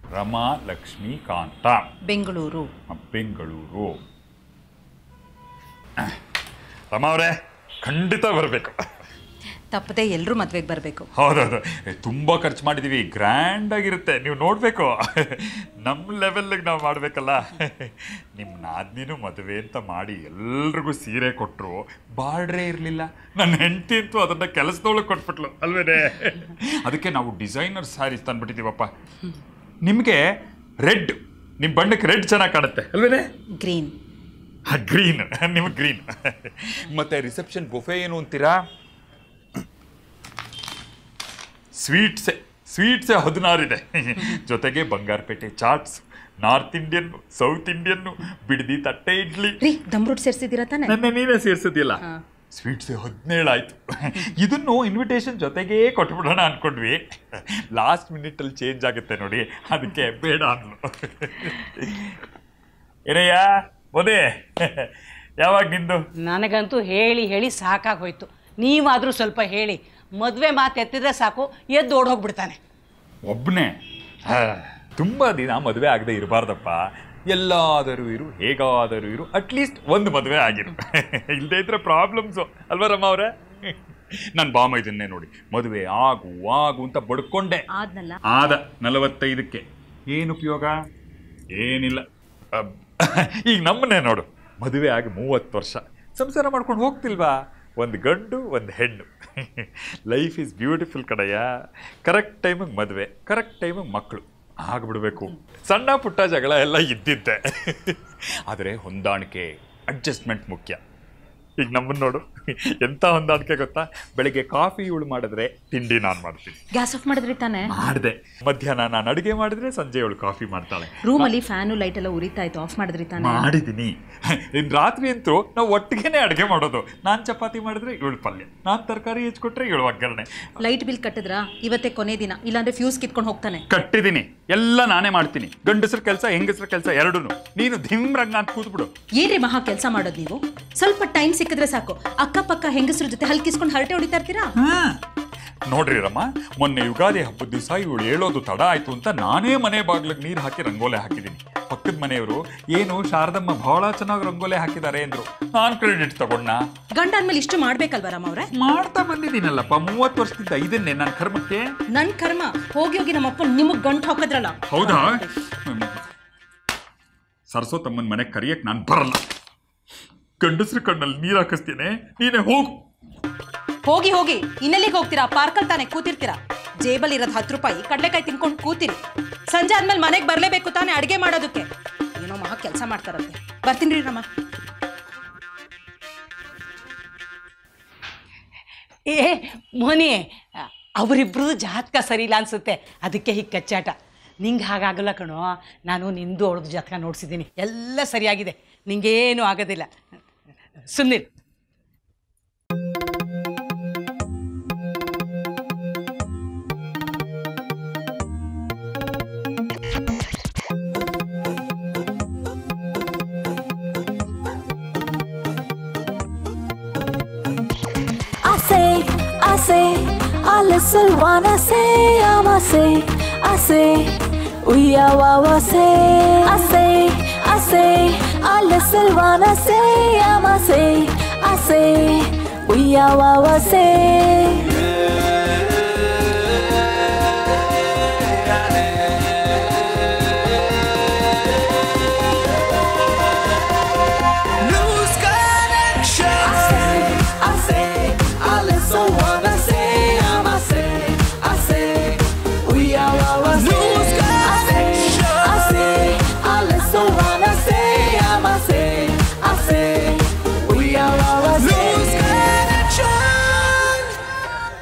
ರಮಾ ಲಕ್ಷ್ಮೀಕಾಂತ ಬೆಂಗಳೂರು ಬೆಂಗಳೂರು ರಮಾ ಅವರೇ ಖಂಡಿತ ಬರಬೇಕು ತಪ್ಪದೆ ಎಲ್ಲರೂ ಮದ್ವೆಗೆ ಬರಬೇಕು ಹೌದೌದು ತುಂಬ ಖರ್ಚು ಮಾಡಿದ್ದೀವಿ ಗ್ರ್ಯಾಂಡ್ ಆಗಿರುತ್ತೆ ನೀವು ನೋಡಬೇಕು ನಮ್ಮ ಲೆವೆಲ್ಗೆ ನಾವು ಮಾಡಬೇಕಲ್ಲ ನಿಮ್ಮ ನಾದ್ನಿನೂ ಮದುವೆ ಅಂತ ಮಾಡಿ ಎಲ್ರಿಗೂ ಸೀರೆ ಕೊಟ್ಟರು ಬಾರ್ಡ್ರೇ ಇರಲಿಲ್ಲ ನನ್ನ ಹೆಂಡತಿ ಅಂತೂ ಅದನ್ನು ಕೆಲಸದೊಳಗೆ ಕೊಟ್ಬಿಟ್ಲು ಅಲ್ವೇನೆ ಅದಕ್ಕೆ ನಾವು ಡಿಸೈನರ್ ಸ್ಯಾರೀಸ್ ತಂದ್ಬಿಟ್ಟಿದ್ದೀವಪ್ಪ ನಿಮಗೆ ರೆಡ್ ನಿಮ್ಮ ಬಣ್ಣಕ್ಕೆ ರೆಡ್ ಚೆನ್ನಾಗಿ ಕಾಣುತ್ತೆ ಅಲ್ವೇನೆ ಗ್ರೀನ್ ಗ್ರೀನ್ ನಿಮಗೆ ಗ್ರೀನ್ ಮತ್ತೆ ರಿಸೆಪ್ಷನ್ ಬೊಫೆ ಏನು ಅಂತೀರಾ ಸ್ವೀಟ್ಸೆ ಸ್ವೀಟ್ಸೆ ಹದಿನಾರಿದೆ ಜೊತೆಗೆ Bangarapete chats north Indian south Indian Bidadi ತಟ್ಟೆ ಇಡ್ಲಿ ರೀ ದಮ್ ರೂಟ್ ಸೇರ್ಸಿದ್ದೀರಾ ತಾನೆ ನೆನ್ನೆ ನೀವೇ ಸೇರ್ಸೋದಿಲ್ಲ ಹಾ. ಸ್ವೀಟ್ಸ್ ಹದಿನೇಳು ಆಯ್ತು ಇದನ್ನು ಇನ್ವಿಟೇಷನ್ ಜೊತೆಗೇ ಕೊಟ್ಬಿಡೋಣ ಅನ್ಕೊಂಡ್ವಿ ಲಾಸ್ಟ್ ಮಿನಿಟಲ್ಲಿ ಚೇಂಜ್ ಆಗುತ್ತೆ ನೋಡಿ ಅದಕ್ಕೆ ಬೇಡ ಅಂದ್ಲು ಏನಯ್ಯ ಮೊದೇ ಯಾವಾಗ ನಿಂದು ನನಗಂತೂ ಹೇಳಿ ಹೇಳಿ ಸಾಕಾಗಿ ಹೋಯ್ತು ನೀವಾದರೂ ಸ್ವಲ್ಪ ಹೇಳಿ ಮದುವೆ ಮಾತು ಎತ್ತಿದ್ರೆ ಸಾಕು ಎದ್ದು ಓಡ್ ಹೋಗ್ಬಿಡ್ತಾನೆ ಒಬ್ಬನೇ ತುಂಬ ದಿನ ಮದುವೆ ಆಗದೆ ಇರಬಾರ್ದಪ್ಪ ಎಲ್ಲಾದರೂ ಇರು ಹೇಗಾದರೂ ಇರು ಅಟ್ಲೀಸ್ಟ್ ಒಂದು ಮದುವೆ ಆಗಿರು ಇಲ್ಲದೇ ಇದ್ರೆ ಪ್ರಾಬ್ಲಮ್ಸು ಅಲ್ವಾ ರಮ್ಮ ಅವರೇ ನನ್ನ ಬಾಮ ಇದನ್ನೇ ನೋಡಿ ಮದುವೆ ಆಗು ಆಗು ಅಂತ ಬಡ್ಕೊಂಡೆ ಆದ್ನಲ್ಲ ಆದ ನಲವತ್ತೈದಕ್ಕೆ ಏನು ಉಪಯೋಗ ಏನಿಲ್ಲ ಅಬ್, ಈಗ ನಮ್ಮನ್ನೇ ನೋಡು ಮದುವೆ ಆಗಿ ಮೂವತ್ತು ವರ್ಷ ಸಂಸಾರ ಮಾಡ್ಕೊಂಡು ಹೋಗ್ತಿಲ್ವಾ ಒಂದು ಗಂಡು ಒಂದು ಹೆಣ್ಣು ಲೈಫ್ ಈಸ್ ಬ್ಯೂಟಿಫುಲ್ ಕಡೆಯ ಕರೆಕ್ಟ್ ಟೈಮಿಗೆ ಮದುವೆ ಕರೆಕ್ಟ್ ಟೈಮಿಗೆ ಮಕ್ಕಳು ಆಗ್ಬಿಡ್ಬೇಕು ಸಣ್ಣ ಪುಟ್ಟ ಜಗಳ ಎಲ್ಲ ಇದ್ದಿದ್ದೆ ಆದರೆ ಹೊಂದಾಣಿಕೆ ಅಡ್ಜಸ್ಟ್ಮೆಂಟ್ ಮುಖ್ಯ ಈಗ ನಮ್ಮನ್ನು ನೋಡು ಎಂಥ ಹೊಂದಾಣಿಕೆ ಗೊತ್ತಾ ಬೆಳಿಗ್ಗೆ ಕಾಫಿ ಇವಳು ಮಾಡಿದ್ರೆ ತಿಂಡಿ ನಾನು ಮಾಡ್ತೀನಿ ಗ್ಯಾಸ್ ಆಫ್ ಮಾಡಿದ್ರಿ ತಾನೆ ಮಾಡಿದೆ ಮಧ್ಯಾಹ್ನ ನಾನು ಅಡುಗೆ ಮಾಡಿದ್ರೆ ಸಂಜೆ ಅವಳು ಕಾಫಿ ಮಾಡ್ತಾಳೆ ರೂಮಲ್ಲಿ ಫ್ಯಾನು ಲೈಟ್ ಎಲ್ಲ ಉರಿತಾ ಇತ್ತು ಆಫ್ ಮಾಡಿದ್ರಿ ತಾನೆ ಮಾಡಿದ್ದೀನಿ ಇನ್ನು ರಾತ್ರಿ ಅಂತೂ ನಾವು ಒಟ್ಟಿಗೆನೆ ಅಡುಗೆ ಮಾಡೋದು ನಾನು ಚಪಾತಿ ಮಾಡಿದ್ರೆ ಇವಳು ಪಲ್ಯ ನಾನು ತರಕಾರಿ ಹೆಚ್ಚಿಕೊಟ್ರೆ ಇವಳು ಒಗ್ಗರಣೆ ಲೈಟ್ ಬಿಲ್ ಕಟ್ಟಿದ್ರಾ ಇವತ್ತೇ ಕೊನೆ ದಿನ ಇಲ್ಲಾಂದ್ರೆ ಫ್ಯೂಸ್ ಕಿತ್ಕೊಂಡು ಹೋಗ್ತಾನೆ ಕಟ್ಟಿದ್ದೀನಿ ಎಲ್ಲ ನಾನೇ ಮಾಡ್ತೀನಿ ಗಂಡಸ್ರ ಕೆಲಸ ಹೆಂಗಸ್ರ ಕೆಲಸ ಎರಡೂ ನೀನು ಧಿಮ್ ರಂಗ ಅಂತ ಕೂತ್ಬಿಡು ಏನ್ರಿ ಮಹಾ ಕೆಲಸ ಮಾಡೋದು ನೀವು ಸ್ವಲ್ಪ ಟೈಮ್ ಸಿಕ್ಕಿದ್ರೆ ಸಾಕು ಅಕ್ಕಪಕ್ಕ ಹೆಂಗಸ್ರ ಜೊತೆ ಹಲ್ಕಿಸ್ಕೊಂಡು ಹರಟೆ ಹೊಡಿತಾ ಇರ್ತೀರಾ ನೋಡ್ರಿ ರಮ್ಮ ಮೊನ್ನೆ ಯುಗಾದಿ ಹಬ್ಬದ ದಿವಸ ಇವಳು ಹೇಳೋದು ತಡ ಆಯ್ತು ಅಂತ ನಾನೇ ಮನೆ ಬಾಗ್ಲಿಗೆ ನೀರು ಹಾಕಿ ರಂಗೋಲೆ ಹಾಕಿದ್ದೀನಿ ಪಕ್ಕದ ಮನೆಯವರು ಏನು ಶಾರದಮ್ಮ ಬಹಳ ಚೆನ್ನಾಗಿ ರಂಗೋಲೆ ಹಾಕಿದ್ದಾರೆ ಅಂದ್ರು ನಾನು ಕ್ರೆಡಿಟ್ ತಗೊಂಡ ಗಂಡ ಅಂದ್ಮೇಲೆ ಇಷ್ಟು ಮಾಡ್ಬೇಕಲ್ವಾ ರಾಮ ಅವ್ರೆ ಮಾಡ್ತಾ ಬಂದಿದ್ದೀನಲ್ಲಪ್ಪ ಮೂವತ್ತು ವರ್ಷದಿಂದ ಇದನ್ನೇ ನನ್ನ ಕರ್ಮಕ್ಕೆ ನನ್ ಕರ್ಮ ಹೋಗಿ ಹೋಗಿ ನಮ್ಮಪ್ಪ ನಿಮಗ್ ಗಂಟು ಹಾಕಿದ್ರಲ್ಲ ಹೌದಾ ಸರಸೋ ತಮ್ಮನ ಮನೆ ಕರಿಯಕ್ ನಾನು ಬರಲ್ಲ ಗಂಡಸ್ರ ಕಣ್ಣಲ್ಲಿ ನೀರು ಹಾಕಿಸ್ತೀನಿ ನೀನೇ ಹೋಗು ಹೋಗಿ ಹೋಗಿ ಇನ್ನೆಲ್ಲಿಗೆ ಹೋಗ್ತೀರಾ ಪಾರ್ಕಲ್ ತಾನೆ ಕೂತಿರ್ತೀರಾ ಜೇಬಲ್ ಇರೋದು ಹತ್ತು ರೂಪಾಯಿ ಕಡ್ಲೆಕಾಯಿ ತಿನ್ಕೊಂಡು ಕೂತಿರಿ ಸಂಜೆ ಆದ್ಮೇಲೆ ಮನೆಗೆ ಬರ್ಲೇಬೇಕು ತಾನೆ ಅಡಿಗೆ ಮಾಡೋದಕ್ಕೆ ಏನೋ ಮಹಾ ಕೆಲಸ ಮಾಡ್ತಾರಂತೆ ಬರ್ತೀನಿ ರಮ್ಮ ಏ ಮೋನಿ ಅವರಿಬ್ರದ್ದು ಜಾತಕ ಸರಿ ಇಲ್ಲ ಅನ್ಸುತ್ತೆ ಅದಕ್ಕೆ ಹೀಗೆ ಕಚ್ಚಾಟ ನಿಂಗೆ ಹಾಗಾಗಲ್ಲ ಕಣೋ ನಾನು ನಿಂದು ಅವಳದು ಜಾತಕ ನೋಡ್ಸಿದ್ದೀನಿ ಎಲ್ಲ ಸರಿಯಾಗಿದೆ ನಿಂಗೇನು ಆಗೋದಿಲ್ಲ ಸುಮ್ಮನೆ I say, I say, I listen wanna say, I'ma say, I say, we are wawa say, I say, I say, I listen wanna say, I'ma say, I say, we are wawa say. Lose connection. I say, I say, I listen wanna say, I'ma say, I say, we are wawa say, Lose I say, connection. I say, I listen wanna say, I'ma say, I say, we are wawa Lose say. connection.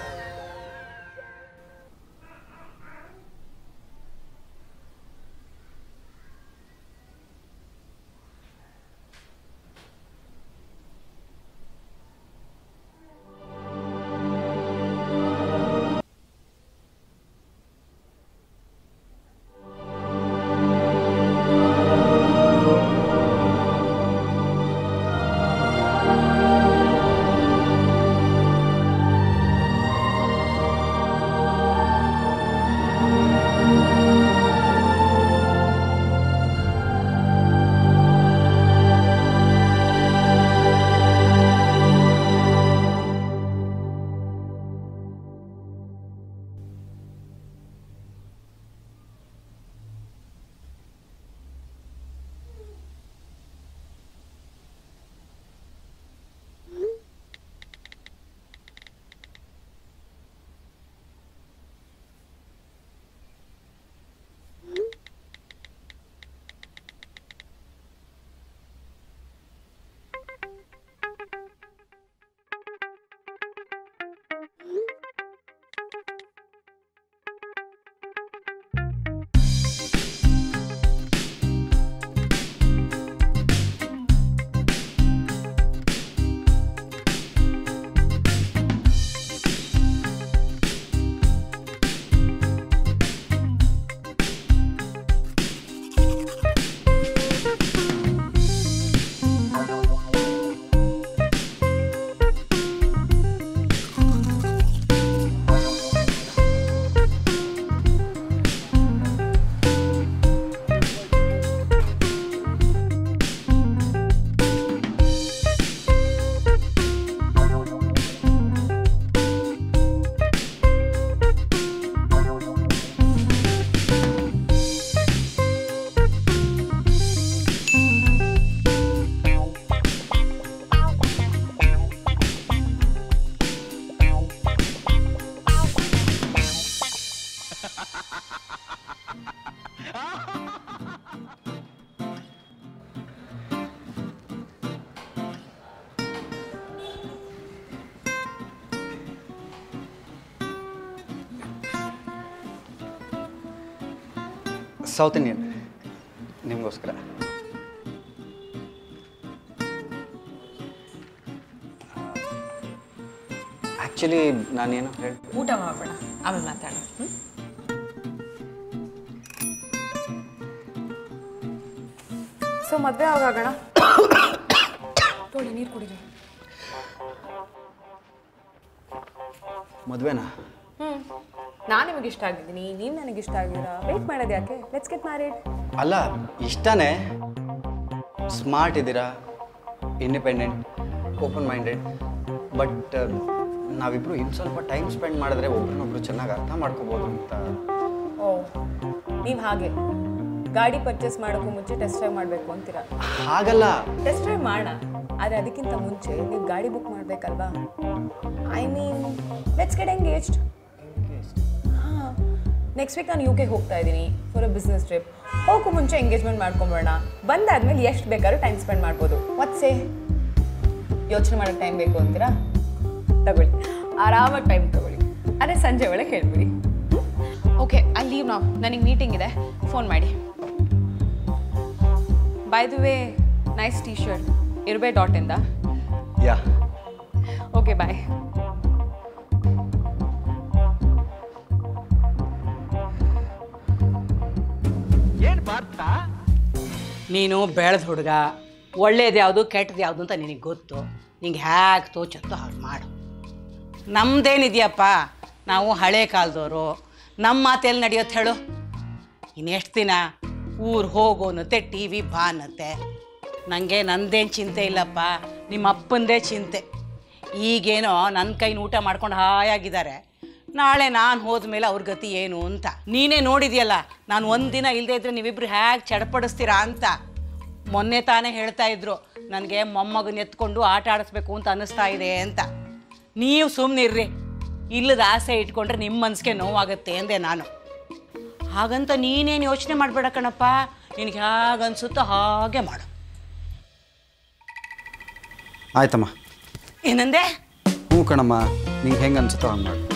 South Indian ನಿಮಗೋಸ್ಕರ actually ನಾನೇನು ಹೇಳಿ ಊಟ ಮಾಡೋಣ ಆಮೇಲೆ ಮಾತಾಡೋಣ ಹ್ಮ್? So ಮದುವೆ ಆಗೋಣ ತೊಳಿ ನೀರು ಕುಡಿರಿ ಮದುವೆನಾ ಹ್ಞೂ ನಾನು ನಿಮಗೆ ಇಷ್ಟ ಆಗಿದ್ದೀನಿ ನೀವು ನನಗೆ ಇಷ್ಟ ಆಗಿದ್ದೀರಾ ವೇಟ್ ಮಾಡೋದು ಯಾಕೆ ಲೆಟ್ಸ್ ಗೆಟ್ ಮ್ಯಾರಿಡ್ ಅಲ್ಲ ಇಷ್ಟನೇ ಸ್ಮಾರ್ಟ್ ಇದ್ದೀರಾ ಇಂಡಿಪೆಂಡೆಂಟ್ ಓಪನ್ ಮೈಂಡೆಡ್ ಬಟ್ ನಾವಿಬ್ಬರು ಇನ್ನು ಸ್ವಲ್ಪ ಟೈಮ್ ಸ್ಪೆಂಡ್ ಮಾಡಿದ್ರೆ ಒಬ್ರನ್ನೊಬ್ರು ಚೆನ್ನಾಗಿ ಅರ್ಥ ಮಾಡ್ಕೋಬೋದು ಅಂತ ಓ ನೀವು ಹಾಗೆ ಗಾಡಿ ಪರ್ಚೇಸ್ ಮಾಡೋಕ್ಕೂ ಮುಂಚೆ ಟೆಸ್ಟ್ ಡ್ರೈವ್ ಮಾಡಬೇಕು ಅಂತೀರಾ ಹಾಗಲ್ಲ ಟೆಸ್ಟ್ ಡ್ರೈವ್ ಮಾಡೋಣ ಆದರೆ ಅದಕ್ಕಿಂತ ಮುಂಚೆ ನೀವು ಗಾಡಿ ಬುಕ್ ಮಾಡಬೇಕಲ್ವಾ I mean let's get engaged ಹಾಂ ನೆಕ್ಸ್ಟ್ ವೀಕ್ ನಾನು ಯು ಕೆ ಹೋಗ್ತಾ ಇದ್ದೀನಿ ಫಾರ್ ಅ ಬಿಸ್ನೆಸ್ ಟ್ರಿಪ್ ಹೋಗೋ ಮುಂಚೆ ಎಂಗೇಜ್ಮೆಂಟ್ ಮಾಡ್ಕೊಂಬಿಡೋಣ ಬಂದಾದ್ಮೇಲೆ ಎಷ್ಟು ಬೇಕಾದ್ರೂ ಟೈಮ್ ಸ್ಪೆಂಡ್ ಮಾಡ್ಬೋದು ಸೇ ಯೋಚನೆ ಮಾಡೋಕ್ಕೆ ಟೈಮ್ ಬೇಕು ಅಂತೀರಾ ತಗೊಳ್ಳಿ ಆರಾಮಾಗಿ ಟೈಮ್ ತಗೊಳ್ಳಿ ಅದೇ ಸಂಜೆ ಒಳಗೆ ಹೇಳ್ಬಿಡಿ ಓಕೆ ಅಲ್ಲಿ ಲೀವ್ ನಾವು ನನಗೆ ಮೀಟಿಂಗ್ ಇದೆ ಫೋನ್ ಮಾಡಿ by the way nice T shirt ಇರ್ಬೇ ಡಾಟ್ ಇಂದ ಯಾ ಓಕೆ ಬಾಯ್ ನೀನು ಬೆಳೆದ ಹುಡುಗ ಒಳ್ಳೇದು ಯಾವುದು ಕೆಟ್ಟದ್ದು ಯಾವುದು ಅಂತ ನಿನಗೆ ಗೊತ್ತು ನಿಂಗೆ ಹ್ಯಾಗೆ ತೋಚತ್ತೋ ಹಾಗೆ ಮಾಡು ನಮ್ದೇನಿದೆಯಪ್ಪ ನಾವು ಹಳೆ ಕಾಲದವರು ನಮ್ಮ ಮಾತೆಲ್ಲಿ ನಡೆಯುತ್ತೆ ಹೇಳು ಇನ್ನೆಷ್ಟು ದಿನ ಊರು ಹೋಗು ಅನ್ನತ್ತೆ ಟಿ ವಿ ಬಾ ಅನ್ನತ್ತೆ ನನಗೆ ನಂದೇನು ಚಿಂತೆ ಇಲ್ಲಪ್ಪ ನಿಮ್ಮ ಅಪ್ಪಂದೇ ಚಿಂತೆ ಈಗೇನೋ ನನ್ನ ಕೈನ ಊಟ ಮಾಡ್ಕೊಂಡು ಹಾಯಾಗಿದ್ದಾರೆ ನಾಳೆ ನಾನು ಹೋದ್ಮೇಲೆ ಅವ್ರ ಗತಿ ಏನು ಅಂತ ನೀನೇ ನೋಡಿದ್ಯಲ್ಲ ನಾನು ಒಂದಿನ ಇಲ್ಲದೆ ಇದ್ರೆ ನೀವಿಬ್ರು ಹೇಗೆ ಚಡಪಡಿಸ್ತೀರಾ ಅಂತ ಮೊನ್ನೆ ತಾನೇ ಹೇಳ್ತಾ ಇದ್ರು ನನಗೆ ಮೊಮ್ಮಗನ ಎತ್ಕೊಂಡು ಆಟ ಆಡಿಸ್ಬೇಕು ಅಂತ ಅನ್ನಿಸ್ತಾ ಇದೆ ಅಂತ ನೀವು ಸುಮ್ಮನಿರ್ರಿ ಇಲ್ಲದ ಆಸೆ ಇಟ್ಕೊಂಡ್ರೆ ನಿಮ್ಮ ಮನಸ್ಸಿಗೆ ನೋವಾಗುತ್ತೆ ಅಂದೆ ನಾನು ಹಾಗಂತ ನೀನೇನು ಯೋಚನೆ ಮಾಡಬೇಡ ಕಣಪ್ಪ ನಿನಗೆ ಹೇಗೆ ಅನ್ಸುತ್ತೋ ಹಾಗೆ ಮಾಡು ಆಯ್ತಮ್ಮ ಏನಂದೆ ಹ್ಞೂ ಕಣಮ್ಮ ನಿಂಗೆ ಹೆಂಗೆ ಅನ್ಸುತ್ತೋ ಹಂಗೆ ಮಾಡು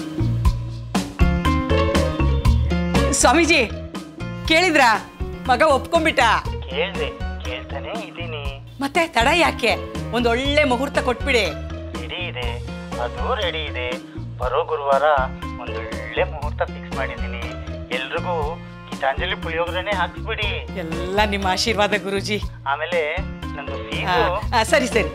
ಸ್ವಾಮೀಜಿ ಕೇಳಿದ್ರಾ ಮಗ ಒಪ್ಕೊಂಬಿಟ್ಟ ಕೇಳ್ದೆ ಕೇಳ್ತಾನೆ ಇದ್ದೀನಿ ಮತ್ತೆ ತಡ ಯಾಕೆ ಒಂದು ಒಳ್ಳೆ ಮುಹೂರ್ತ ಕೊಟ್ಬಿಡಿ ರೆಡಿ ಇದೆ ಅದು ರೆಡಿ ಇದೆ ಬರೋ ಗುರುವಾರ ಒಂದೊಳ್ಳೆ ಮುಹೂರ್ತ ಫಿಕ್ಸ್ ಮಾಡಿದ್ದೀನಿ ಎಲ್ರಿಗೂ ಗೀತಾಂಜಲಿ ಪುಳಿಯೋಗರೆನೆ ಹಾಕ್ಸ್ಬಿಡಿ ಎಲ್ಲ ನಿಮ್ಮ ಆಶೀರ್ವಾದ ಗುರುಜಿ ಆಮೇಲೆ ನಂದು ಆ, ಫೀಸು ಆ, ಸರಿ ಸರಿ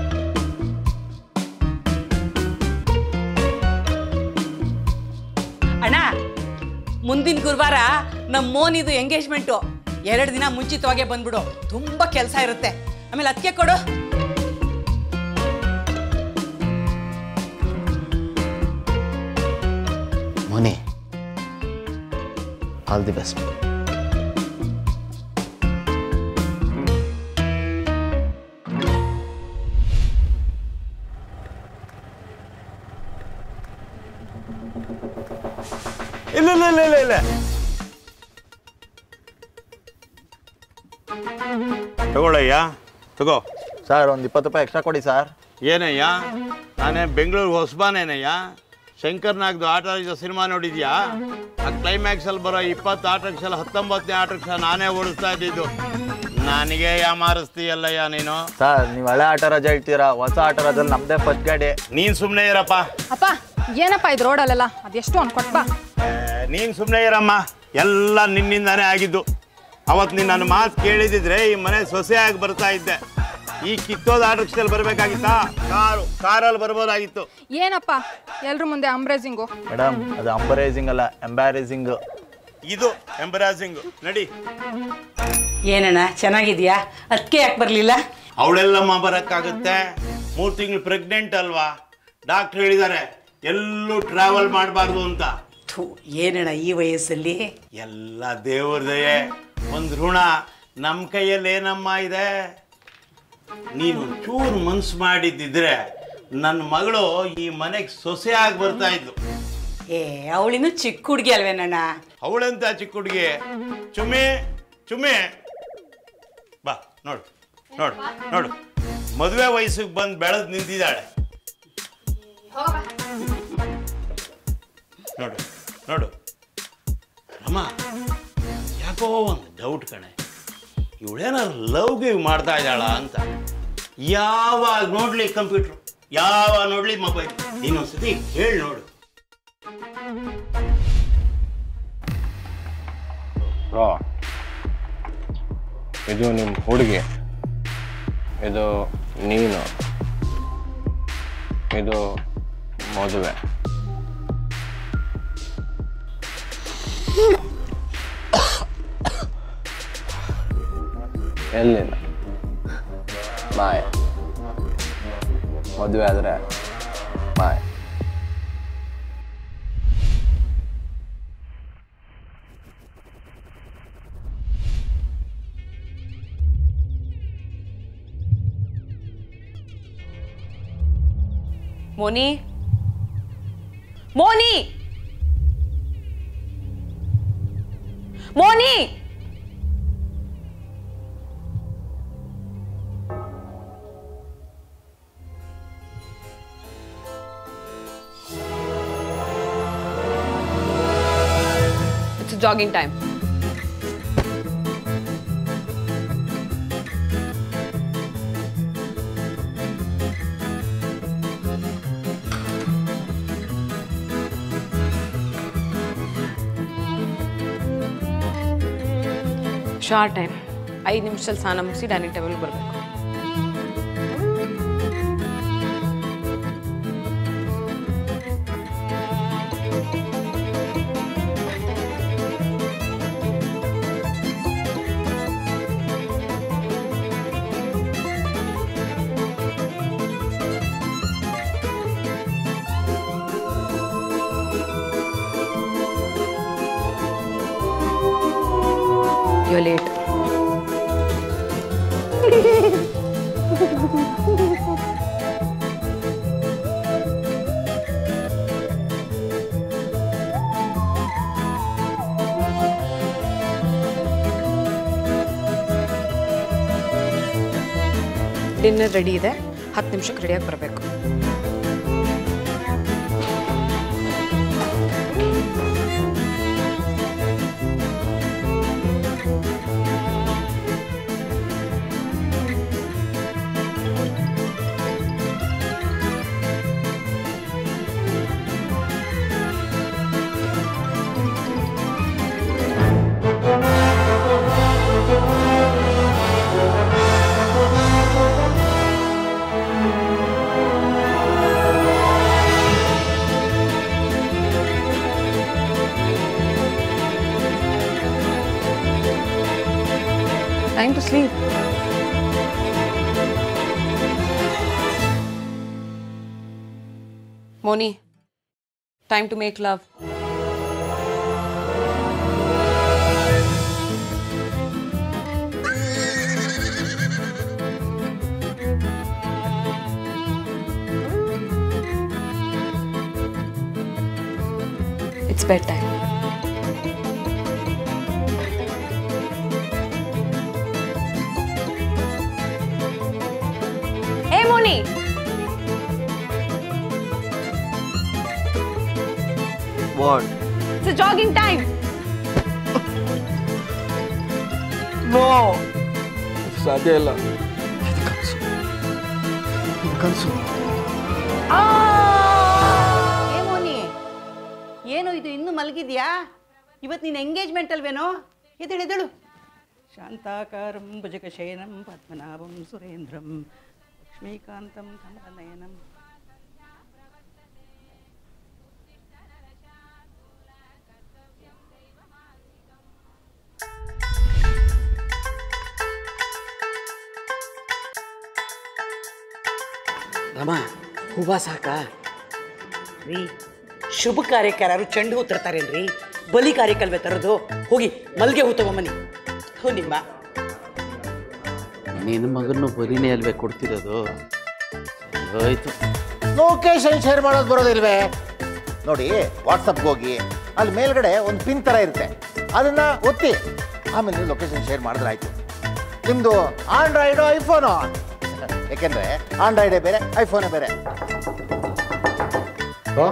ಅಣ್ಣ ಮುಂದಿನ ಗುರುವಾರ ನಮ್ಮ ಮೋನಿದು ಎಂಗೇಜ್ಮೆಂಟು ಎರಡು ದಿನ ಮುಂಚಿತವಾಗೇ ಬಂದ್ಬಿಡು ತುಂಬಾ ಕೆಲಸ ಇರುತ್ತೆ ಆಮೇಲೆ ಅದಕ್ಕೆ ಕೊಡು ಮೋನಿ ಆಲ್ ದಿ ಬೆಸ್ಟ್ ಇಲ್ಲ ಇಲ್ಲ ಇಲ್ಲ ಇಲ್ಲ ಇಲ್ಲ ತಗೊಳ್ಳಯ್ಯ ತಗೋ ಸರ್ ಒಂದು ಇಪ್ಪತ್ತು ರೂಪಾಯಿ ಎಕ್ಸ್ಟ್ರಾ ಕೊಡಿ ಸರ್ ಏನಯ್ಯ ನಾನೇ ಬೆಂಗಳೂರು ಹೊಸಬಾನೇನಯ್ಯ ಶಂಕರ್ನಾಗ್ದು ಆಟ ಆಡಿದ ಸಿನಿಮಾ ನೋಡಿದ್ಯಾ ಆ ಕ್ಲೈಮ್ಯಾಕ್ಸಲ್ಲಿ ಬರೋ ಇಪ್ಪತ್ತು ಆಟಕ್ಷಲ್ಲ ಹತ್ತೊಂಬತ್ತನೇ ಆಟಕ್ಷ ನಾನೇ ಓಡಿಸ್ತಾ ಇದ್ದಿದ್ದು ನನಗೆ ಯಾಮಾರಿಸ್ತೀಯಲ್ಲಯ್ಯ ನೀನು ಸರ್ ನೀವು ಹಳೆ ಆಟ ರಜೆ ಹೇಳ್ತೀರಾ ಹೊಸ ಆಟ ರಜಲ್ಲಿ ನಮ್ಮದೇ ಫಸ್ಟ್ ಗಾಡಿ ನೀನು ಸುಮ್ಮನೆ ಇರಪ್ಪ ಅಪ್ಪ ಏನಪ್ಪ ಇದು ರೋಡಲ್ಲೆಲ್ಲ ಅದೆಷ್ಟು ಅನ್ಕೊಟ್ಬಾ ನೀನು ಸುಮ್ಮನೆ ಇರಮ್ಮ ಎಲ್ಲ ನಿನ್ನಿಂದಾನೇ ಆಗಿದ್ದು ಅವತ್ತು ನೀನು ನನ್ನ ಮಾತು ಕೇಳಿದಿದ್ರೆ ಈ ಮನೆ ಸೊಸೆಯಾಗಿ ಬರ್ತಾ ಇದ್ದೆ ಈ ಕಿತ್ತೋದ ಆಟೋಕ್ಷದಲ್ಲಿ ಬರಬೇಕಾಗಿತ್ತಾ ಕಾರು ಕಾರಲ್ಲಿ ಬರ್ಬೋದಾಗಿತ್ತು ಏನಪ್ಪ ಎಲ್ರ ಮುಂದೆ ಅಂಬ್ರೇಜಿಂಗು ಮೇಡಮ್ ಅದು ಅಂಬರೈಸಿಂಗ್ ಅಲ್ಲ ಎಂಬ್ಯಾರೇಸಿಂಗ್ ಇದು ಎಂಬರಾಸಿಂಗ್ ನಡಿ ಏನಣ್ಣ ಚೆನ್ನಾಗಿದ್ಯಾ ಅದಕ್ಕೆ ಯಾಕೆ ಬರಲಿಲ್ಲ ಅವಳೆಲ್ಲಮ್ಮ ಬರೋಕ್ಕಾಗುತ್ತೆ ಮೂರು ತಿಂಗಳು ಪ್ರೆಗ್ನೆಂಟ್ ಅಲ್ವಾ ಡಾಕ್ಟ್ರ್ ಹೇಳಿದ್ದಾರೆ ಎಲ್ಲೂ ಟ್ರಾವೆಲ್ ಮಾಡಬಾರ್ದು ಅಂತ ಥೂ ಏನಣ್ಣ ಈ ವಯಸ್ಸಲ್ಲಿ ಎಲ್ಲ ದೇವ್ರದಯೇ ಒಂದು ಋಣ ನಮ್ಮ ಕೈಯಲ್ಲಿ ಏನಮ್ಮ ಇದೆ ನೀನು ಚೂರು ಮನ್ಸು ಮಾಡಿದ್ದಿದ್ರೆ ನನ್ನ ಮಗಳು ಈ ಮನೆಗೆ ಸೊಸೆಯಾಗಿ ಬರ್ತಾ ಇದ್ಲು ಏ ಅವಳಿನ್ನು ಚಿಕ್ಕ ಹುಡುಗಿ ಅಲ್ವೇನಣ್ಣ ಅವಳೆಂತ ಚಿಕ್ಕ ಹುಡುಗಿ ಚುಮ್ಮಿ ಚುಮ್ಮಿ ಬಾ ನೋಡು ನೋಡು ನೋಡು ಮದುವೆ ವಯಸ್ಸಿಗೆ ಬಂದು ಬೆಳೆದು ನಿಂತಿದ್ದಾಳೆ ನೋಡು ನೋಡು ರಮ ಯಾಕೆ ಯಾಕೋ ಒಂದು ಡೌಟ್ ಕಣೆ ಇವಳೇನಾದ್ರು ಲವ್ ಗಿವ್ ಮಾಡ್ತಾ ಇದ್ದಾಳ ಅಂತ ಯಾವಾಗ ನೋಡ್ಲಿ ಕಂಪ್ಯೂಟ್ರು ಯಾವಾಗ ನೋಡ್ಲಿ ಮೊಬೈಲ್ ಇನ್ನೊಂದ್ಸತಿ ಹೇಳಿ ನೋಡು ಬ್ರೋ ಇದು ನಿಮ್ಮ ಹುಡುಗಿ ಇದು ನೀನು ಇದು ಮದುವೆ ಎಲ್ಲಿಲ್ಲ ಬಾಯ್ ಮದುವೆ ಆದರೆ bye Moni Moni Moni It's jogging time. Short time ಐದು ನಿಮಿಷದಲ್ಲಿ ಸ್ನಾನ ಮುಗಿಸಿ ಡೈನಿಂಗ್ ಟೇಬಲ್ ಬರಬೇಕು You're late. ಡಿನ್ನರ್ ರೆಡಿ ಇದೆ ಹತ್ತು ನಿಮಿಷಕ್ಕೆ ರೆಡಿಯಾಗಿ ಬರಬೇಕು Time to sleep. Moni, time to make love. It's bedtime. Hey, Moni. What It's a jogging time. No ಸಾಧ್ಯ ಇಲ್ಲ ಕನಸು ಏ ಮೋನಿ ಏನು ಇದು ಇನ್ನೂ ಮಲಗಿದ್ಯಾ ಇವತ್ತು ನೀನು ಎಂಗೇಜ್ಮೆಂಟ್ ಅಲ್ವೇನೋ ಎದ್ದೇಳು ಎದ್ದೇಳು ಶಾಂತಾಕಾರಂ ಭುಜಗಶಯನಂ ಪದ್ಮನಾಭಂ ಸುರೇಂದ್ರಂ ಲಕ್ಷ್ಮೀಕಾಂತಂ ಕಮಲನಯನಂ ರಮ ಹೂವ ಸಾಕ ರೀ ಶುಭ ಕಾರ್ಯಕ್ಕೆ ಯಾರು ಚೆಂಡು ಹೂ ತರ್ತಾರೇನ್ರಿ ಬಲಿ ಕಾರ್ಯಕ್ಕಲ್ವೇ ತರೋದು ಹೋಗಿ ಮಲ್ಗೆ ಹೂ ತಗೊಂಬನ್ನಿ ಹೋ ನಿಮ್ಮ ನಿನ್ನ ಮಗನ್ನು ಬರೀನೇ ಅಲ್ವೇ ಕೊಡ್ತಿರೋದು ಹೋಯ್ತು ಲೊಕೇಶನ್ ಶೇರ್ ಮಾಡೋದು ಬರೋದಿಲ್ವೇ ನೋಡಿ ವಾಟ್ಸಪ್ಗೆ ಹೋಗಿ ಅಲ್ಲಿ ಮೇಲ್ಗಡೆ ಒಂದು ಪಿನ್ ಥರ ಇರುತ್ತೆ ಅದನ್ನ ಒತ್ತಿ ಆಮೇಲೆ ನೀವು ಲೊಕೇಶನ್ ಶೇರ್ ಮಾಡಿದ್ರೆ ಆಯ್ತು ನಿಮ್ಮದು ಆಂಡ್ರಾಯ್ಡು ಐಫೋನು ಯಾಕೆಂದರೆ ಆಂಡ್ರಾಯ್ಡೇ ಬೇರೆ ಐಫೋನೇ ಬೇರೆ ಓ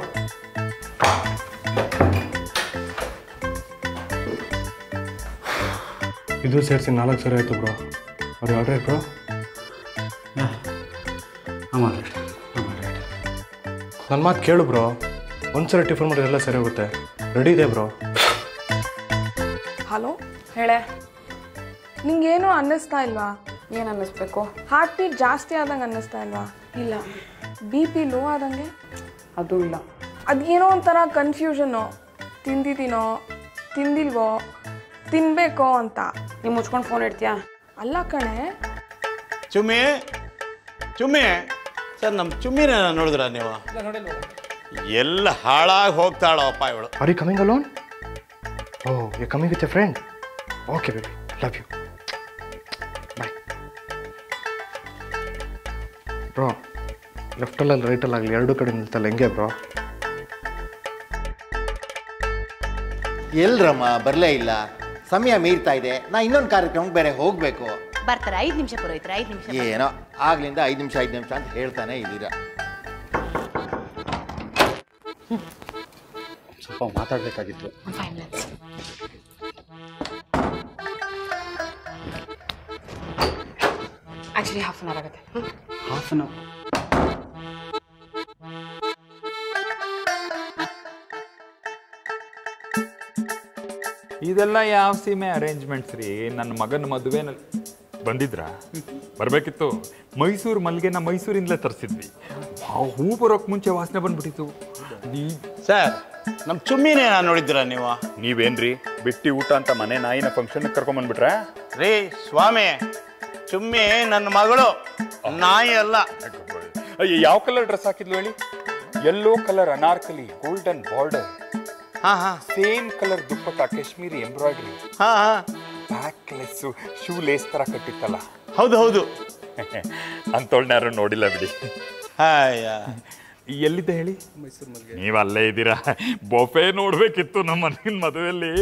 ಇದು ಸೇರಿಸಿ ನಾಲ್ಕು ಸರಿ ಆಯಿತು ಬ್ರೋ ಅದು ಆರ್ಡ್ರ್ ಬ್ರೋ ನನ್ನ ಮಾತು ಕೇಳು ಬ್ರೋ ಒಂದ್ಸರಿ ಟಿಫನ್ ಮಾಡಿದ್ರೆ ಎಲ್ಲ ಸರಿ ಹೋಗುತ್ತೆ ರೆಡಿ ಇದೆ ಬ್ರೋ ಹಲೋ ಹೇಳೆ ನಿಂಗೇನು ಅನ್ನಿಸ್ತಾ ಇಲ್ವಾ ಏನು ಅನ್ನಿಸ್ಬೇಕು ಹಾರ್ಟ್ ಬೀಟ್ ಜಾಸ್ತಿ ಆದಂಗೆ ಅನ್ನಿಸ್ತಾ ಇಲ್ವಾ ಇಲ್ಲ ಬಿ ಪಿ ಲೋ ಆದಂಗೆ ಅದು ಇಲ್ಲ ಅದೇನೋ ಒಂಥರ ಕನ್ಫ್ಯೂಷನ್ನು ತಿಂದಿದ್ದೀನೋ ತಿಂದಿಲ್ವೋ ತಿನ್ಬೇಕೋ ಅಂತ ನೀವು ಮುಚ್ಕೊಂಡು ಫೋನ್ ಇಡ್ತೀಯಾ ಅಲ್ಲ ಕಣೆ ಚುಮ್ಮಿ ಚುಮ್ಮಿ ಸರ್ ನಮ್ಮ ಚುಮ್ಮಿನ ನೋಡಿದ್ರ ನೀವು ಎಲ್ಲ ಹಾಳಾಗಿ ಹೋಗ್ತಾಳಪ್ಪ ಇವಳು are you coming alone or you coming with a friend okay baby love you bye bro ಲೆಫ್ಟಲ್ಲಿ ರೈಟಲ್ಲಿ ಆಗಲಿ ಎರಡು ಕಡೆ ನಿಲ್ತಲ್ಲ ಹೆಂಗೆ ಬ್ರೋ ಎಲ್ರಮ್ಮ ಬರಲೇ ಇಲ್ಲ ಸಮಯ ಮೀರ್ತಾ ಇದೆ ನಾ ಇನ್ನೊಂದು ಕಾರ್ಯಕ್ರಮಕ್ಕೆ ಬೇರೆ ಹೋಗಬೇಕು ಬರ್ತಾರೆ ಐದು ನಿಮಿಷ ಪುರೋಹಿತ್ರೆ ಐದು ನಿಮಿಷ ಏನೋ ಆಗ್ಲಿಂದ ಐದು ನಿಮಿಷ ಐದು ನಿಮಿಷ ಅಂತ ಹೇಳ್ತಾನೆ ಇದ್ದೀರಾ ಸ್ವಲ್ಪ ಮಾತಾಡಬೇಕಾಗಿತ್ತು ಆ್ಯಕ್ಚುಲಿ ಹಾಫ್ ಅನ್ ಅವರ್ ಆಗುತ್ತೆ ಹಾಫ್ ಅನ್ ಅವರ್ ಇದೆಲ್ಲ ಯಾವ ಸೀಮೆ ಅರೇಂಜ್ಮೆಂಟ್ಸ್ ರೀ ನನ್ನ ಮಗನ ಮದುವೆನಲ್ಲಿ ಬಂದಿದ್ರಾ ಬರಬೇಕಿತ್ತು ಮೈಸೂರು ಮಲ್ಲಿಗೆನ ಮೈಸೂರಿಂದಲೇ ತರಿಸಿದ್ವಿ ಆ ಹೂ ಬರೋಕ್ ಮುಂಚೆ ವಾಸನೆ ಬಂದ್ಬಿಟ್ಟಿತ್ತು ನೀ ಸರ್ ನಮ್ಮ ಚುಮ್ಮಿನೇ ನೋಡಿದ್ದೀರ ನೀವು ನೀವೇನ್ರಿ ಬಿಟ್ಟಿ ಊಟ ಅಂತ ಮನೆ ನಾಯಿನ ಫಂಕ್ಷನ್ ಕರ್ಕೊಂಬಂದ್ಬಿಟ್ರಾ ರೀ ಸ್ವಾಮಿ ಚುಮ್ಮಿ ನನ್ನ ಮಗಳು ನಾಯಿ ಅಲ್ಲ ಅಯ್ಯ ಯಾವ ಕಲರ್ ಡ್ರೆಸ್ ಹಾಕಿದ್ಲು ಹೇಳಿ yellow colour Anarkali golden border ಹಾ ಹಾ same colour dupatta Kashmiri embroidery ಹಾ ಹಾ ಬ್ಯಾಕ್ ಲೆಸ್ಸು ಶೂ ಲೇಸ್ ತರ ಕಟ್ಟಿತ್ತಲ್ಲ ಹೌದು ಹೌದು ಅಂತೋಳ್ನ ಯಾರು ನೋಡಿಲ್ಲ ಬಿಡಿ ಹಾಯ ಎಲ್ಲಿದ್ದೆ ಹೇಳಿ ನೀವು ಅಲ್ಲೇ ಇದ್ದೀರಾ ಬೊಫೆ ನೋಡ್ಬೇಕಿತ್ತು ನಮ್ಮ ಮನೆಯ ಮದುವೆಯಲ್ಲಿ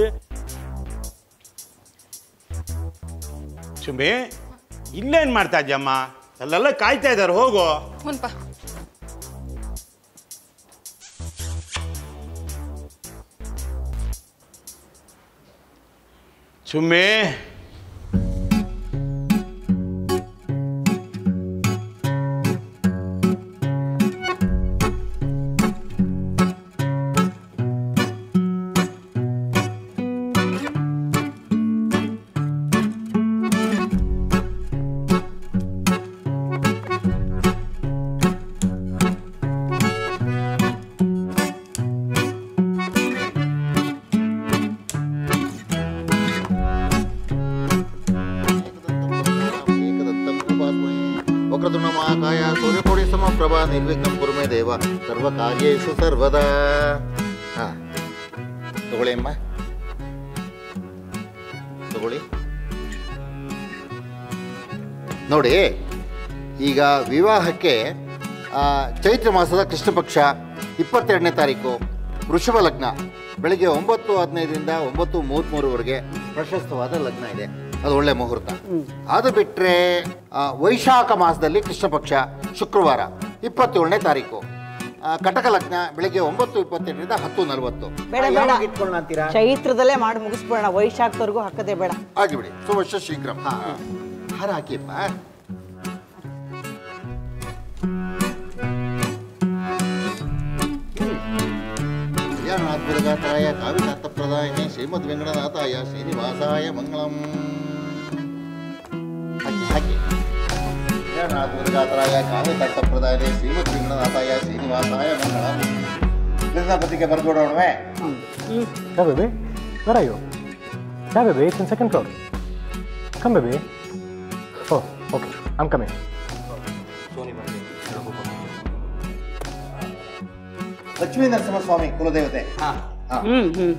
ಚುಮ್ಮಿ ಇಲ್ಲೇನ್ ಮಾಡ್ತಾ ಇದ್ಯಮ್ಮ ಅಲ್ಲೆಲ್ಲ ಕಾಯ್ತಾ ಇದ್ದಾರೆ ಹೋಗು ಹುನ್ಪ ಚುಮ್ಮಿ ವಕ್ರತುಂಡ ಮಹಾಕಾಯ ಸೂರ್ಯಕೋಡಿ ಸಮಪ್ರಭಾ ನಿರ್ವಿಘ್ನಂ ಕುರುಮೆ ದೇವ ಸರ್ವ ಕಾರ್ಯೇಶು ಸರ್ವದಾ ಹಾ ತಗೊಳ್ಳಿ ಅಮ್ಮ ತಗೊಳ್ಳಿ ನೋಡಿ ಈಗ ವಿವಾಹಕ್ಕೆ ಆ, ಚೈತ್ರ ಮಾಸದ ಕೃಷ್ಣ ಪಕ್ಷ ಇಪ್ಪತ್ತೆರಡನೇ ತಾರೀಕು ವೃಷಭ ಲಗ್ನ ಬೆಳಿಗ್ಗೆ ಒಂಬತ್ತು ಹದಿನೈದರಿಂದ ಒಂಬತ್ತು ಮೂವತ್ತ್ಮೂರುವರೆಗೆ ಪ್ರಶಸ್ತವಾದ ಲಗ್ನ ಇದೆ ಅದು ಒಳ್ಳೆ ಮುಹೂರ್ತ ಅದು ಬಿಟ್ಟರೆ ವೈಶಾಖ ಮಾಸದಲ್ಲಿ ಕೃಷ್ಣ ಪಕ್ಷ ಶುಕ್ರವಾರ ಇಪ್ಪತ್ತೇಳನೇ ತಾರೀಕು ಆ, ಕಟಕ ಲಗ್ನ ಬೆಳಿಗ್ಗೆ ಒಂಬತ್ತು ಇಪ್ಪತ್ತೆರಡರಿಂದ ಹತ್ತು ನಲವತ್ತು ಬೇಡ ಬೇಡ ಚೈತ್ರದಲ್ಲೇ ಮಾಡಿ ಮುಗಿಸ್ಬಿಡೋಣ ವೈಶಾಖದವರೆಗೂ ಹಾಕದೆ ಬೇಡ ಆಗಿಬಿಡಿ ಸುವರ್ಷ ಶೀಘ್ರ ಹಾರ ಹಾಕಿಪ್ಪ ಕಲ್ಯಾಣಾದ್ಭುತಗಾತಾಯ ಕಾವ್ಯತಾರ್ಥಪ್ರದಾಯಿನಿ ಶ್ರೀಮದ್ ವೆಂಕಟನಾಥಾಯ ಶ್ರೀನಿವಾಸಾಯ ಮಂಗಳಂ ಹಾಕಿ ಹಾಕಿ ಕಲ್ಯಾಣಾದ್ಭುತಗಾತಾಯ ಕಾವ್ಯತಾರ್ಥಪ್ರದಾಯಿನಿ ಶ್ರೀಮದ್ ವೆಂಕಟನಾಥಾಯ ಶ್ರೀನಿವಾಸಾಯ ಮಂಗಳಂ ಪತ್ರಿಕೆ ಬರ್ಕೊಡೋಣವೇ Yeah, baby. Where are you? Yeah, baby. It's in second floor. Come, baby. Oh, okay. I'm coming. Lakshmi Narasimhaswamy ಕುಲದೇವತೆ ಹ್ಮ್ ಹ್ಮ್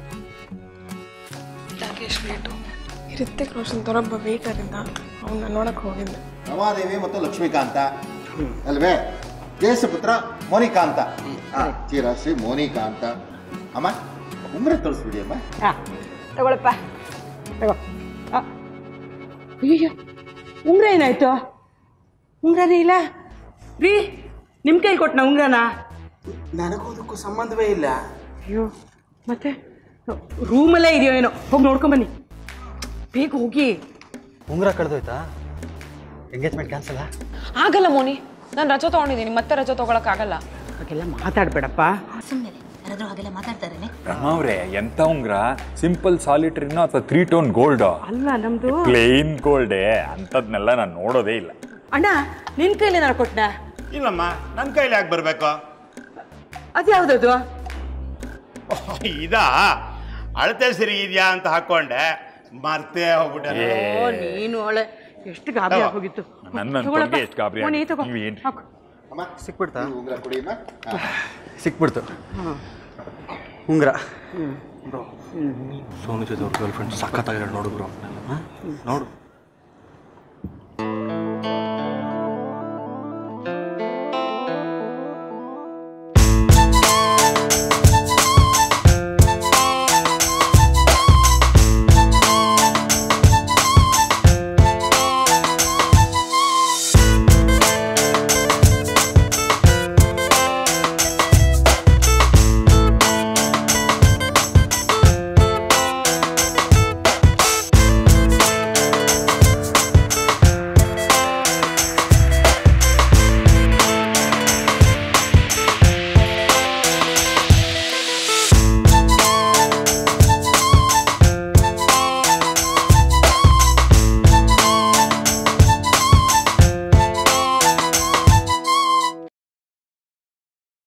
ಯಾಕೆ ಎಷ್ಟು ಲೇಟು ರಿತಿಕ್ ರೋಷನ್ ತರೊಬ್ಬ ವೇಟರಿಂದ ಅವನ್ನ ನೋಡಕ್ ಹೋಗಿದ್ದೆ ರಮಾದೇವಿ ಮತ್ತು ಲಕ್ಷ್ಮೀಕಾಂತ ಅಲ್ವೇ ದೇಶಪುತ್ರ ಮೋನಿಕಾಂತ ಆ, ಚೀರಾಶ್ರೀ ಮೋನಿಕಾಂತ ಅಮ್ಮ ಉಂಗ್ರೆ ತೋರಿಸ್ಬಿಡಿ ಅಮ್ಮ ಹಾ ತಗೊಳಪ್ಪ ತಗೋ ಆ. ಅಯ್ಯಯ್ಯೋ ಉಂಗ್ರ ಏನಾಯ್ತು ಉಂಗ್ರನೇ ಇಲ್ಲ ರೀ ನಿಮ್ಮ ಕೈ ಕೊಟ್ಟನ ಉಂಗ್ರನ ನನಗೂ ಅದಕ್ಕೂ ಸಂಬಂಧವೇ ಇಲ್ಲ ಅಯ್ಯೋ ಮತ್ತೆ ರೂಮಲ್ಲೇ ಇದೆಯೋ ಏನೋ ಹೋಗಿ ನೋಡ್ಕೊಂಬನ್ನಿ ಬೇಗ ಹೋಗಿ ಉಂಗುರ ಕಳೆದೋಯ್ತಾ ಎಂಗೇಜ್ಮೆಂಟ್ ಕ್ಯಾನ್ಸಲಾ ಆಗಲ್ಲ ಮೋನಿ ನಾನು ರಜೆ ತೊಗೊಂಡಿದ್ದೀನಿ ಮತ್ತೆ ರಜೆ ತೊಗೊಳಕ್ಕಾಗಲ್ಲ ಹಾಗೆಲ್ಲ ಮಾತಾಡ್ಬೇಡಪ್ಪ ಸುಮ್ಮನೆ ಯಾರಾದ್ರೂ ಹಾಗೆಲ್ಲ ಮಾತಾಡ್ತಾರೇನೆ ರಮಾವ್ರೆ ಎಂತ ಉಂಗ್ರ ಸಿಂಪಲ್ ಸಾಲಿಟ್ರಿನೋ ಅಥವಾ ತ್ರೀ ಟೋನ್ ಗೋಲ್ಡ್ ಅಲ್ಲ ನಮ್ದು ಪ್ಲೇನ್ ಗೋಲ್ಡೇ ಅಂಥದ್ನೆಲ್ಲ ನಾನು ನೋಡೋದೇ ಇಲ್ಲ ಅಣ್ಣ ನಿನ್ ಕೈಲಿ ನಾನು ಕೊಟ್ನ ಇಲ್ಲಮ್ಮ ನನ್ನ ಕೈಲಿ ಯಾಕೆ ಬರಬೇಕು ಅದ್ಯಾವ್ದದು ಇದಾ ಅಳತೆ ಸರಿ ಇದೆಯಾ ಅಂತ ಹಾಕೊಂಡೆ ಮರ್ತೇ ಹೋಗ್ಬಿಟ್ಟೆ ಓ ನೀನು ಒಳ್ಳೆ ಎಷ್ಟು ಗಾಬರಿ ಆಗೋಗಿತ್ತು ನನ್ನ ತಗೊಳಪ್ಪ. ಅನ್ಕೊಂಡ್ಗೆ ಎಷ್ಟು ಗಾಬರಿ ಓ, ನೀ ಆಗಿದೆ. ತಗೋ. ನೀವೇನು? ಹಾಕು. ಅಮ್ಮ ಸಿಕ್ಬಿಡ್ತಾ ಉಂಗುರ ಕುಡಿಯಮ್ಮ ಸಿಕ್ಬಿಡ್ತು ಉಂಗುರ ಸೋನು ಜೊತೆ ಅವ್ರ ಗರ್ಲ್ ಫ್ರೆಂಡ್ ಸಖತ್ತಾಗಿರೋ ನೋಡು ಬ್ರೋ ನೋಡು